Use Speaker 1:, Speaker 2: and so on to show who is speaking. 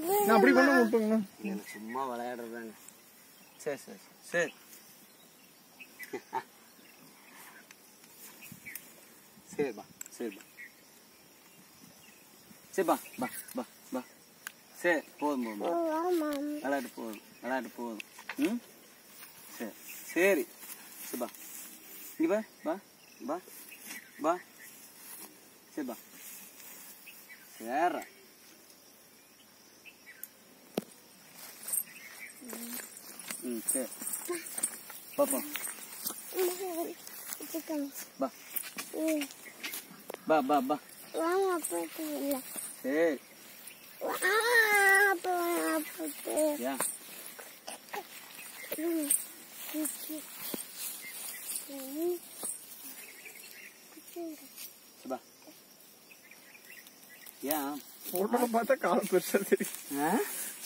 Speaker 1: நான் அப்படி பண்ண மாட்டோங்கண்ணா
Speaker 2: எனக்கு சும்மா விளையாடுறதாங்க சரி சரி சரி சரி பா சரி பா சரி பா பா பா பா சரி போதும் போதும் போதும். விளையாட்டு போதும் விளையாட்டு போதும் ம் சரி சரி சரி பா இங்க பா பா பா பா சரி பா சரி ம் சரி பாப்பா பா பா பா பா சரி யா சரி பா யா
Speaker 1: போட்டோல பார்த்தா கால் பெருசா தெரியும்
Speaker 2: ஆ